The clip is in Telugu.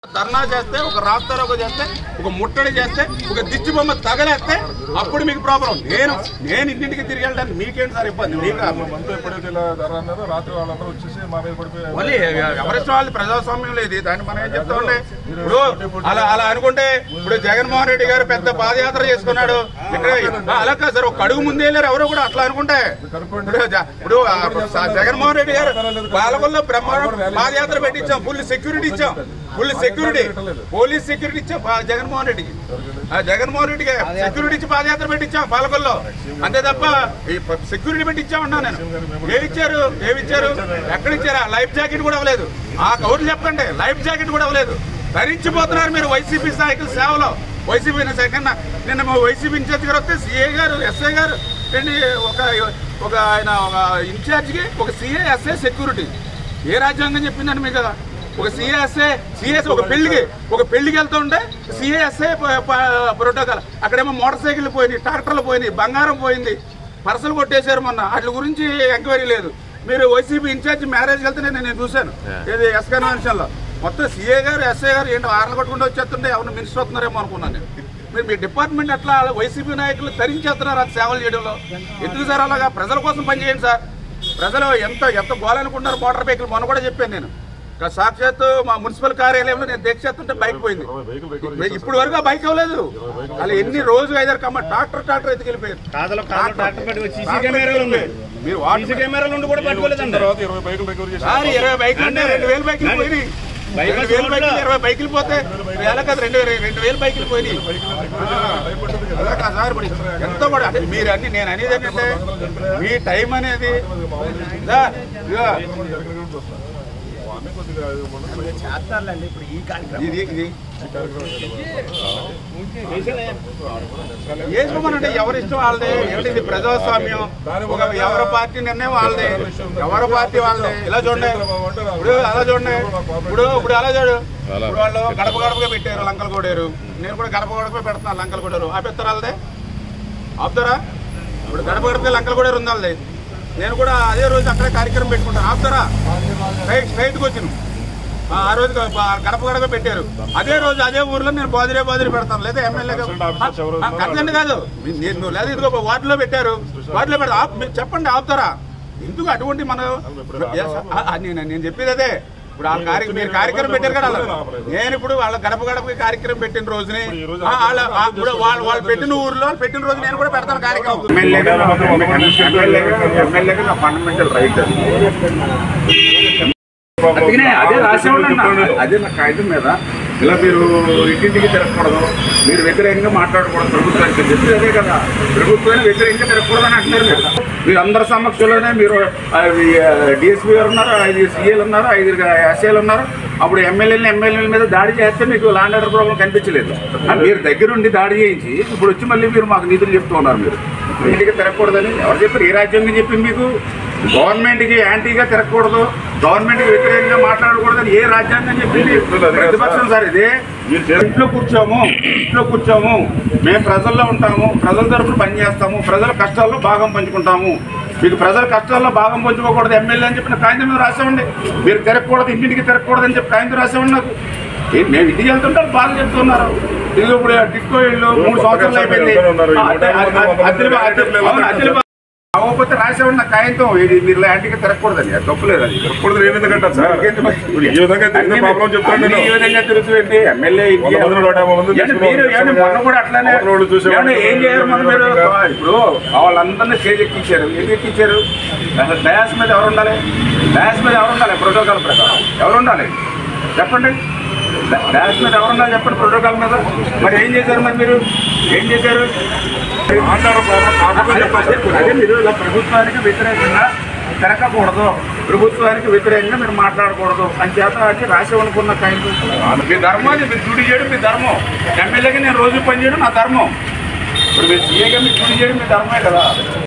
ధర్నా చేస్తే ఒక రాస్తారోక చేస్తే ఒక ముట్టడి చేస్తే ఒక దిష్టి బొమ్మ తగలేస్తే అప్పుడు మీకు ప్రాబ్లం నేను నేను ఇంటింటికి తిరిగి వెళ్ళడానికి మీకేంటి సార్ ఇబ్బంది మీకు మనతో ఎప్పుడైతే ఇలా ధర అన్నారో రాత్రి వాళ్ళందరూ వచ్చేసి మా మీద పడిపోయి మళ్ళీ ఎవరిష్టం వాళ్ళు ప్రజాస్వామ్యం లేదు దాన్ని మనం ఏం చెప్తా ఉండే ఇప్పుడు అలా అలా అనుకుంటే ఇప్పుడు జగన్మోహన్ రెడ్డి గారు పెద్ద పాదయాత్ర చేసుకున్నాడు ఇక్కడ ఆ, అలా కాదు సార్ ఒక అడుగు ముందే వెళ్ళారు ఎవరో కూడా అట్లా అనుకుంటే ఇప్పుడు జ- ఇప్పుడు ఆ, స- జగన్మోహన్ రెడ్డి గారు పాలకొల్లో బ్రహ్మాండం పాదయాత్ర పెట్టించాం ఫుల్ సెక్యూరిటీ ఇచ్చాం ఫుల్ సెక్యూరిటీ పోలీస్ సెక్యూరిటీ ఇచ్చాం పా- జగన్మోహన్ రెడ్డికి ఆ జగన్మోహన్ రెడ్డికి సెక్యూరిటీ ఇచ్చి పాదయాత్ర పెట్టించాం పాలకొల్లో అంతే తప్ప ఈ సెక్యూరిటీ పెట్టించామన్నా నేను ఏమి ఇచ్చారు ఏమి ఇచ్చారు ఎక్కడ ఇచ్చారా లైఫ్ జాకెట్ కూడా అవ్వలేదు ఆ కౌరులు చెప్పండి లైఫ్ జాకెట్ కూడా అవ్వలేదు ధరించిపోతున్నారు మీరు వైసీపీ నాయకుల సేవలో వైసీపీ సెకండ్ నిన్న మా వైసీపీ ఇన్ఛార్జ్ గారు వస్తే సిఏ గారు ఎస్ఐ గారు ఏంటి ఒక ఒక ఆయన ఒక ఇన్ఛార్జ్కి ఒక సిఏ ఎస్ఐ సెక్యూరిటీ ఏ రాజ్యాంగం చెప్పిందండి మీకు కదా ఒక సిఎస్ఏ సిఎస్ ఒక పెళ్లికి ఒక పెళ్లికి వెళ్తుంటే సిఎస్ఏ ప్రోటోకాల్ అక్కడేమో మోటార్ సైకిల్ పోయినాయి ట్రాక్టర్లు పోయినాయి బంగారం పోయింది పర్సలు కొట్టేశారు మొన్న వాటి గురించి ఎంక్వైరీ లేదు మీరు వైసీపీ ఇన్ఛార్జ్ మ్యారేజ్కి వెళ్తే నేను నేను చూశాను ఇది ఎస్ కన్వెన్షన్లో మొత్తం సీఏ గారు ఎస్ఐ గారు ఏంటో ఆర్లు కొట్టుకుంటూ వచ్చేస్తుంటే ఎవరు మినిస్టర్ వస్తున్నారేమో అనుకున్నాను నేను మీరు మీ డిపార్ట్మెంట్ అట్లా వైసీపీ నాయకులు తరించేస్తున్నారు అది సేవలు చేయడంలో ఎందుకు సార్ అలాగా ప్రజల కోసం పనిచేయండి సార్ ప్రజలు ఎంత ఎంత గోలనుకుంటున్నారు మోటార్ బైకులు మొన్న కూడా చెప్పాను నేను ఇక్కడ సాక్షాత్తు మా మున్సిపల్ కార్యాలయంలో నేను దీక్ష చేస్తుంటే బైక్ పోయింది ఇప్పుడు వరకు ఆ బైక్ అవ్వలేదు అలా ఎన్ని రోజులు ఐదారు కమ్మ ట్రాక్టర్ ట్రాక్టర్ ఎత్తుకెళ్ళిపోయారు కాదలో కాదలో ట్రాక్టర్ పెట్టుకో సీసీ కెమెరాలు ఉన్నాయి మీరు వాటి సీసీ కెమెరాలు ఉండి కూడా పట్టుకోలేదండి తర్వాత ఇరవై బైకులు రికవర్ చేసి సార్ ఇరవై బైకులు ఉంటే రెండు వేలు బైకులు పోయినాయి బైక్ రెండు వేలు బైకులు ఇరవై బైకులు పోతే వేల కాదు రెండు రెండు వేలు బైకులు పోయినాయి అలా కాదు సార్ ఇప్పుడు ఎంతో కూడా అంటే మీరు అన్ని నేను అనేది ఏంటంటే మీ టైం అనేది సార్ ఇదిగో, అన్నీ కొద్దిగా ఉండదు. చేస్తారులేండి ఇప్పుడు ఈ కార్యక్రమం ఇది ఇది వేసుకోమనంటే ఎవరి ఇష్టం వాళ్ళదే ఏంటి ఇది ప్రజాస్వామ్యం ఒక ఎవరి పార్టీ నిర్ణయం వాళ్ళదే ఎవరి పార్టీ వాళ్ళదే ఇలా చూడండి ఇప్పుడు అలా చూడండి ఇప్పుడు ఇప్పుడు అలా చూడు ఇప్పుడు వాళ్ళు గడప గడపగా పెట్టారు లంకలు కొడారు నేను కూడా గడప గడప పెడుతున్నాను లంకలు కొడారు ఆపేస్తారు వాళ్ళదే ఆపుతారా ఇప్పుడు గడప గడపగా లంకలు కొడారు ఉంది వాళ్ళది నేను కూడా అదే రోజు అక్కడే కార్యక్రమం పెట్టుకుంటాను ఆపుతారా స్ట్రైట్ స్ట్రైట్కి వచ్చిన ఆ ఆ రోజు గ- గడప గడప పెట్టారు అదే రోజు అదే ఊర్లో నేను బాదిరే బాదిరి పెడతాను లేదా ఎమ్మెల్యేగా కదండి కాదు మీ- నేను లేదా ఇదిగో వాటిలో పెట్టారు వాటిలో పెడతా ఆప్- మీరు చెప్పండి ఆపుతారా ఎందుకు అటువంటి మన ఆ, ఆ, నేను నేను చెప్పేది అదే ఇప్పుడు వాళ్ళ కార్య మీరు కార్యక్రమం పెట్టారు కదా వాళ్ళ. నేను ఇప్పుడు వాళ్ళ గడప గడప కార్యక్రమం పెట్టిన రోజుని ఆ, వాళ్ళ ఆ, ఇప్పుడు వాళ్ళు వాళ్ళు పెట్టిన ఊర్లో పెట్టిన రోజు నేను కూడా పెడతాను కార్యక్రమం ఎమ్మెల్యేగా నా ఫండమెంటల్ రైట్ అందుకనే అదే రాసే అదే నా కాగితం మీద ఇలా మీరు ఇంటింటికి తిరగకూడదు మీరు వ్యతిరేకంగా మాట్లాడకూడదు ప్రభుత్వానికి చెప్పి అదే కదా ప్రభుత్వానికి వ్యతిరేకంగా తిరగకూడదు అని అంటున్నారు మీరు మీరు అందరి సమక్షంలోనే మీరు డిఎస్పీ గారు ఉన్నారు ఐదు సీఏలు ఉన్నారు ఐదు ఎస్ఏలు ఉన్నారు అప్పుడు ఎమ్మెల్యేలు ఎమ్మెల్యేల మీద దాడి చేస్తే మీకు ల్యాండ్ ఆర్డర్ ప్రాబ్లం కనిపించలేదు ఆ, మీరు దగ్గరుండి దాడి చేయించి ఇప్పుడు వచ్చి మళ్ళీ మీరు మాకు నిధులు చెప్తూ ఉన్నారు మీరు ఇంటికి తిరగకూడదని ఎవరు చెప్పారు ఏ రాజ్యాంగం చెప్పింది మీకు గవర్నమెంట్కి యాంటీగా తిరగకూడదు గవర్నమెంట్కి వ్యతిరేకంగా మాట్లాడకూడదని ఏ రాజ్యాంగం చెప్పింది ప్రతిపక్షం సార్ ఇది ఇంట్లో కూర్చోము ఇంట్లో కూర్చోము మేము ప్రజల్లో ఉంటాము ప్రజల తరఫున పనిచేస్తాము ప్రజల కష్టాల్లో భాగం పంచుకుంటాము మీకు ప్రజల కష్టాల్లో భాగం పంచుకోకూడదు ఎమ్మెల్యే అని చెప్పిన కాగితం మీద రాసామండి మీరు తిరగకూడదు ఇంటింటికి తిరగకూడదు అని చెప్పి కాగితం రాసామండి నాకు ఏ- మేము ఇంటికి వెళ్తుంటే బాగా చెప్తున్నారు ఇది ఇప్పుడు టిక్కో ఇల్లు మూడు సంవత్సరాలు అయిపోయింది ఆ, అద్దె- అద్దె- అద్దెలు- అద్దెలు- అవును, అద్దెలు అవ్వకపోతే రాసేవాడి నా కాయంతో ఇది మీరు యాంటీగా తిరగకూడదు అది తప్పులేదు అది ఇప్పుడు నేను ఎందుకంటాను సార్ ఇప్పుడు ఈ విధంగా తిరిగితే ప్రాబ్లం చెప్తాను అన్ని నేను ఈ విధంగా తిరుగుతుంది ఎమ్మెల్యే ఇంటికి వంద మంది, నూట యాభై మంది ఏంటి తీసుకుని మీరు ఏంటి మొన్న కూడా అట్లానే అవతల వాళ్ళు చూసేవాళ్ళు ఏమండి, ఏం చేయరు మనం మీరు ఇప్పుడు వాళ్ళందరినీ స్టేజ్ ఎక్కించారు ఎందుకు ఎక్కించారు అసలు డయాస్ మీద ఎవరు ఉండాలి డయాస్ మీద ఎవరు ఉండాలి ప్రోటోకాల్ ప్రకారం ఎవరు ఉండాలి చెప్పండి డ- డయాస్ మీద ఎవరు ఉండాలి చెప్పండి ప్రోటోకాల్ మీద మరి ఏం చేశారు మరి మీరు ఏం చేశారు ఆంధ్ర ప్రాబ్లం కాకపోతే చెప్పండి అదే మీరు ఇలా ప్రభుత్వానికి వ్యతిరేకంగా తిరగకూడదు ప్రభుత్వానికి వ్యతిరేకంగా మీరు మాట్లాడకూడదు అని చేత అది రాసి అనుకున్న కైండ్ మీ ధర్మాన్ని మీరు డ్యూటీ చేయడం మీ ధర్మం ఎమ్మెల్యేగా నేను రోజు పని చేయడం నా ధర్మం ఇప్పుడు మీరు సీఏగా మీరు డ్యూటీ చేయడం మీ ధర్మే కదా